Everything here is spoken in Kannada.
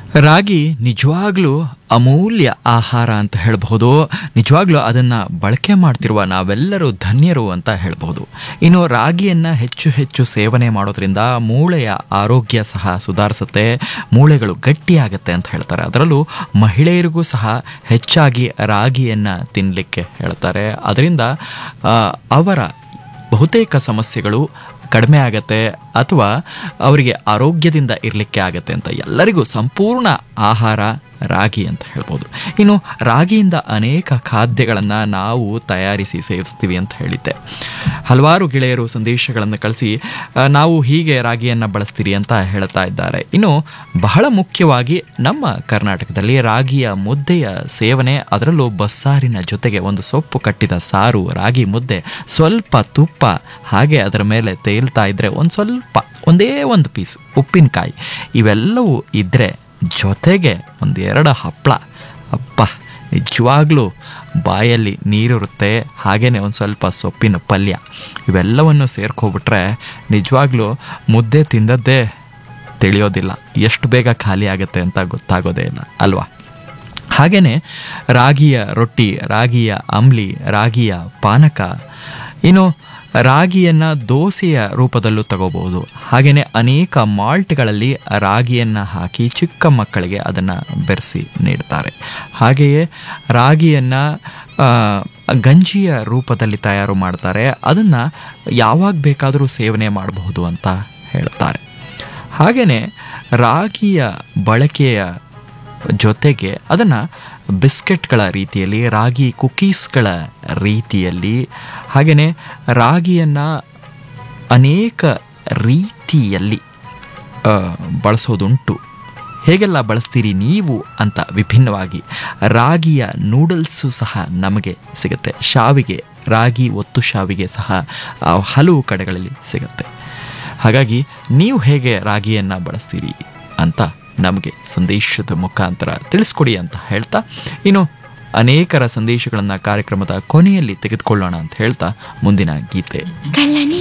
ರಾಗಿ ನಿಜವಾಗ್ಲೂ ಅಮೂಲ್ಯ ಆಹಾರ ಅಂತ ಹೇಳಬಹುದು ನಿಜವಾಗ್ಲೂ ಅದನ್ನ ಬಳಕೆ ಮಾಡ್ತಿರುವ ನಾವೆಲ್ಲರೂ ಧನ್ಯರು ಅಂತ ಹೇಳಬಹುದು ಇನ್ನು ರಾಗಿಯನ್ನ ಹೆಚ್ಚು ಹೆಚ್ಚು ಸೇವನೆ ಮಾಡೋದ್ರಿಂದ ಮೂಳೆಯ ಆರೋಗ್ಯ ಸಹ ಸುಧಾರಿಸುತ್ತೆ ಮೂಳೆಗಳು ಗಟ್ಟಿಯಾಗತ್ತೆ ಅಂತ ಹೇಳ್ತಾರೆ ಅದರಲ್ಲೂ ಮಹಿಳೆಯರಿಗೂ ಸಹ ಹೆಚ್ಚಾಗಿ ರಾಗಿಯನ್ನ ತಿನ್ನಲಿಕ್ಕೆ ಹೇಳ್ತಾರೆ ಅದರಿಂದ ಆ, ಅವರ ಬಹುತೇಕ ಸಮಸ್ಯೆಗಳು ಕಡಿಮೆ ಆಗತ್ತೆ ಅಥವಾ ಅವರಿಗೆ ಆರೋಗ್ಯದಿಂದ ಇರಲಿಕ್ಕೆ ಆಗತ್ತೆ ಅಂತ ಎಲ್ಲರಿಗೂ ಸಂಪೂರ್ಣ ಆಹಾರ ರಾಗಿ ಅಂತ ಹೇಳ್ಬೋದು ಇನ್ನು ರಾಗಿಯಿಂದ ಅನೇಕ ಖಾದ್ಯಗಳನ್ನು ನಾವು ತಯಾರಿಸಿ ಸೇವಿಸ್ತೀವಿ ಅಂತ ಹೇಳಿದ್ದೆ ಹಲವಾರು ಗೆಳೆಯರು ಸಂದೇಶಗಳನ್ನು ಕಳಿಸಿ ಆ, ನಾವು ಹೀಗೆ ರಾಗಿಯನ್ನು ಬಳಸ್ತೀರಿ ಅಂತ ಹೇಳ್ತಾ ಇದ್ದಾರೆ ಇನ್ನು ಬಹಳ ಮುಖ್ಯವಾಗಿ ನಮ್ಮ ಕರ್ನಾಟಕದಲ್ಲಿ ರಾಗಿಯ ಮುದ್ದೆಯ ಸೇವನೆ ಅದರಲ್ಲೂ ಬಸ್ಸಾರಿನ ಜೊತೆಗೆ ಒಂದು ಸೊಪ್ಪು ಕಟ್ಟಿದ ಸಾರು ರಾಗಿ ಮುದ್ದೆ ಸ್ವಲ್ಪ ತುಪ್ಪ ಹಾಗೆ ಅದರ ಮೇಲೆ ತೇಲ್ತಾ ಇದ್ರೆ ಒಂದು ಸ್ವಲ್ಪ ಒಂದೇ ಒಂದು ಪೀಸ್ ಉಪ್ಪಿನಕಾಯಿ ಇವೆಲ್ಲವೂ ಇದ್ದರೆ ಜೊತೆಗೆ ಒಂದೆರಡು ಹಪ್ಪಳ ಅಪ್ಪ ನಿಜವಾಗ್ಲೂ ಬಾಯಲ್ಲಿ ನೀರಿರುತ್ತೆ ಹಾಗೇನೆ ಒಂದು ಸ್ವಲ್ಪ ಸೊಪ್ಪಿನ ಪಲ್ಯ ಇವೆಲ್ಲವನ್ನು ಸೇರ್ಕೊಬಿಟ್ರೆ ನಿಜವಾಗ್ಲೂ ಮುದ್ದೆ ತಿಂದದ್ದೇ ತಿಳಿಯೋದಿಲ್ಲ ಎಷ್ಟು ಬೇಗ ಖಾಲಿ ಆಗುತ್ತೆ ಅಂತ ಗೊತ್ತಾಗೋದೇ ಇಲ್ಲ ಅಲ್ವಾ ಹಾಗೆಯೇ ರಾಗಿಯ ರೊಟ್ಟಿ ರಾಗಿಯ ಅಂಬ್ಲಿ ರಾಗಿಯ ಪಾನಕ ಇನ್ನು ರಾಗಿಯನ್ನ ದೋಸೆಯ ರೂಪದಲ್ಲೂ ತಗೋಬಹುದು ಹಾಗೆಯೇ ಅನೇಕ ಮಾಲ್ಟ್ಗಳಲ್ಲಿ ರಾಗಿಯನ್ನು ಹಾಕಿ ಚಿಕ್ಕ ಮಕ್ಕಳಿಗೆ ಅದನ್ನು ಬೆರೆಸಿ ನೀಡ್ತಾರೆ ಹಾಗೆಯೇ ರಾಗಿಯನ್ನು ಗಂಜಿಯ ರೂಪದಲ್ಲಿ ತಯಾರು ಮಾಡ್ತಾರೆ ಅದನ್ನು ಯಾವಾಗ ಬೇಕಾದರೂ ಸೇವನೆ ಮಾಡಬಹುದು ಅಂತ ಹೇಳ್ತಾರೆ ಹಾಗೆಯೇ ರಾಗಿಯ ಬಳಕೆಯ ಜೊತೆಗೆ ಅದನ್ನು ಬಿಸ್ಕೆಟ್ಗಳ ರೀತಿಯಲ್ಲಿ ರಾಗಿ ಕುಕೀಸ್ಗಳ ರೀತಿಯಲ್ಲಿ ಹಾಗೆಯೇ ರಾಗಿಯನ್ನು ಅನೇಕ ರೀತಿಯಲ್ಲಿ ಆ, ಬಳಸೋದುಂಟು ಹೇಗೆಲ್ಲ ಬಳಸ್ತೀರಿ ನೀವು ಅಂತ ವಿಭಿನ್ನವಾಗಿ ರಾಗಿಯ ನೂಡಲ್ಸು ಸಹ ನಮಗೆ ಸಿಗುತ್ತೆ ಶಾವಿಗೆ ರಾಗಿ ಒತ್ತು ಶಾವಿಗೆ ಸಹ ಆ, ಹಲವು ಕಡೆಗಳಲ್ಲಿ ಸಿಗುತ್ತೆ ಹಾಗಾಗಿ ನೀವು ಹೇಗೆ ರಾಗಿಯನ್ನು ಬಳಸ್ತೀರಿ ಅಂತ ನಮಗೆ ಸಂದೇಶದ ಮುಖಾಂತರ ತಿಳಿಸ್ಕೊಡಿ ಅಂತ ಹೇಳ್ತಾ ಇನ್ನು ಅನೇಕರ ಸಂದೇಶಗಳನ್ನು ಕಾರ್ಯಕ್ರಮದ ಕೊನೆಯಲ್ಲಿ ತೆಗೆದುಕೊಳ್ಳೋಣ ಅಂತ ಹೇಳ್ತಾ ಮುಂದಿನ ಗೀತೆ ಕಳ್ಳನೇ